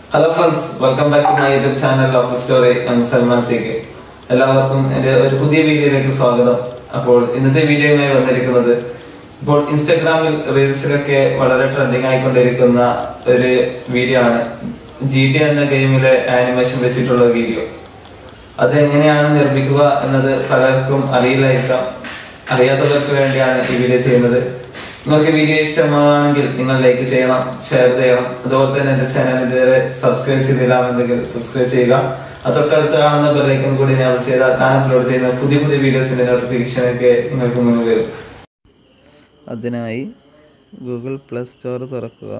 hello friends welcome back to my YouTube channel local story M Salman സേക്ക് എല്ലാവർക്കും എൻ്റെ ഒരു പുതിയ വീഡിയോയിലേക്ക് സ്വാഗതം അപ്പോൾ ഇന്നത്തെ വീഡിയോയുമായി വന്നിരിക്കുന്നത് ഇപ്പോൾ ഇൻസ്റ്റഗ്രാമിൽ റീൽസിലൊക്കെ വളരെ ട്രെൻഡിങ് ആയിക്കൊണ്ടിരിക്കുന്ന ഒരു വീഡിയോ ആണ് ജി ടി എന്ന ഗെയിമിലെ ആനിമേഷൻ വെച്ചിട്ടുള്ള വീഡിയോ അത് എങ്ങനെയാണ് നിർമ്മിക്കുക എന്നത് പലർക്കും അറിയില്ലായിരിക്കാം അറിയാത്തവർക്ക് വേണ്ടിയാണ് ഈ വീഡിയോ ചെയ്യുന്നത് നിങ്ങൾക്ക് വീഡിയോ ഇഷ്ടമാണെങ്കിൽ നിങ്ങൾ ലൈക്ക് ചെയ്യണം ഷെയർ ചെയ്യണം അതുപോലെ തന്നെ എന്റെ ചാനൽ ഇതുവരെ സബ്സ്ക്രൈബ് ചെയ്തില്ലാന്നുണ്ടെങ്കിൽ സബ്സ്ക്രൈബ് ചെയ്യുക അത് തൊട്ടടുത്ത് കാണുന്ന ബെല്ലൈക്കൺ കൂടി ഞാൻ ചെയ്താൽ ഞാൻ അപ്ലോഡ് ചെയ്യുന്ന പുതിയ പുതിയ വീഡിയോസിന്റെ നോട്ടിഫിക്കേഷൻ ഒക്കെ നിങ്ങൾക്ക് മുന്നിൽ വരും അതിനായി ഗൂഗിൾ പ്ലേ സ്റ്റോർ തുറക്കുക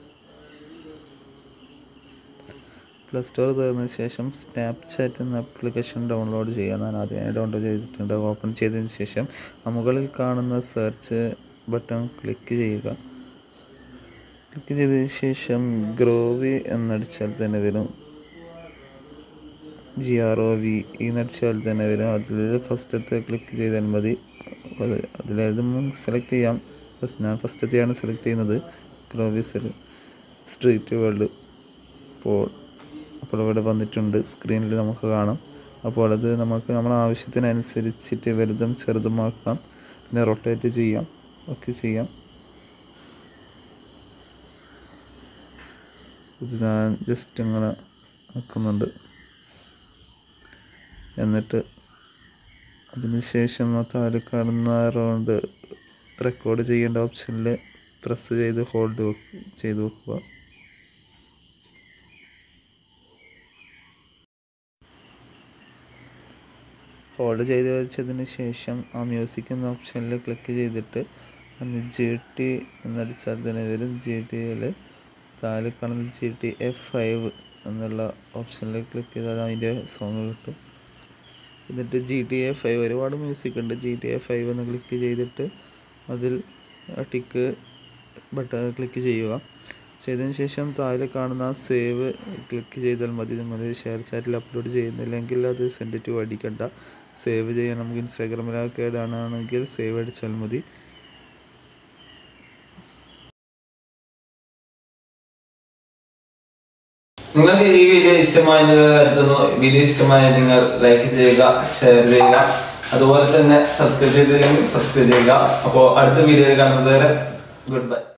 പ്ലേ സ്റ്റോർ തുറന്നതിന് ശേഷം സ്നാപ്ചാറ്റ് എന്ന ആപ്ലിക്കേഷൻ ഡൗൺലോഡ് ചെയ്യുക ഞാൻ ആദ്യമായി ഡൗൺലോഡ് ചെയ്തിട്ടുണ്ട് ഓപ്പൺ ചെയ്തതിന് ശേഷം ആ മുകളിൽ കാണുന്ന സെർച്ച് ബട്ടൺ ക്ലിക്ക് ചെയ്യുക ക്ലിക്ക് ചെയ്തതിന് ശേഷം ഗ്രോവി എന്നടിച്ചാൽ തന്നെ വരും ജി ആർ ഒ വി എന്നടിച്ചാൽ തന്നെ വരും അതിൽ ഫസ്റ്റത്തെ ക്ലിക്ക് ചെയ്താൽ മതി അത് അതിലേതും സെലക്ട് ചെയ്യാം ഫസ്റ്റ് ഞാൻ ഫസ്റ്റത്തെയാണ് സെലക്ട് ചെയ്യുന്നത് ഗ്രോവിസിൽ സ്ട്രീറ്റ് വേൾഡ് അപ്പോൾ അപ്പോൾ ഇവിടെ വന്നിട്ടുണ്ട് സ്ക്രീനിൽ നമുക്ക് കാണാം അപ്പോൾ അത് നമുക്ക് നമ്മുടെ ആവശ്യത്തിനനുസരിച്ചിട്ട് വലുതും ചെറുതുമാക്കാം പിന്നെ റൊട്ടേറ്റ് ചെയ്യാം ഒക്കെ ചെയ്യാം ഇത് ഞാൻ ജസ്റ്റ് ഇങ്ങനെ ആക്കുന്നുണ്ട് എന്നിട്ട് അതിനുശേഷം ആ താഴെ കാണുന്ന റൗണ്ട് റെക്കോർഡ് ചെയ്യേണ്ട ഓപ്ഷനിൽ പ്രസ് ചെയ്ത് ഹോൾഡ് ചെയ്ത് വെക്കുക ഹോൾഡ് ചെയ്ത് വെച്ചതിന് ശേഷം ആ മ്യൂസിക് എന്ന ഓപ്ഷനിൽ ക്ലിക്ക് ചെയ്തിട്ട് അന്ന് ജി ടി എന്നടിച്ചാൽ തന്നെ വരും ജി ടിയിൽ താഴെ കാണുന്ന ജി ടി എഫ് ഫൈവ് എന്നുള്ള ഓപ്ഷനിൽ ക്ലിക്ക് ചെയ്താൽ അതിൻ്റെ സോങ് കിട്ടും എന്നിട്ട് ജി ടി എ ഫൈവ് ഒരുപാട് മ്യൂസിക് ഉണ്ട് ജി ടി എ ഫൈവ് എന്ന് ക്ലിക്ക് ചെയ്തിട്ട് അതിൽ ടിക്ക് ബട്ടൺ ക്ലിക്ക് ചെയ്യുക ചെയ്തതിന് ശേഷം താഴെ കാണുന്ന സേവ് ക്ലിക്ക് ചെയ്താൽ മതി നമ്മൾ ഷെയർ ചാറ്റിൽ അപ്ലോഡ് ചെയ്യുന്നില്ലെങ്കിൽ അത് സെൻഡ് ടു അടിക്കണ്ട സേവ് ചെയ്യാൻ നമുക്ക് ഇൻസ്റ്റാഗ്രാമിലൊക്കെ ഇടാനാണെങ്കിൽ സേവ് അടിച്ചാൽ മതി നിങ്ങൾക്ക് ഈ വീഡിയോ ഇഷ്ടമായെന്ന് കരുതുന്നു വീഡിയോ ഇഷ്ടമായ നിങ്ങൾ ലൈക്ക് ചെയ്യുക ഷെയർ ചെയ്യുക അതുപോലെ തന്നെ സബ്സ്ക്രൈബ് ചെയ്തില്ലെങ്കിൽ സബ്സ്ക്രൈബ് ചെയ്യുക അപ്പോൾ അടുത്ത വീഡിയോയിൽ കാണുന്നത് വരെ ഗുഡ് ബൈ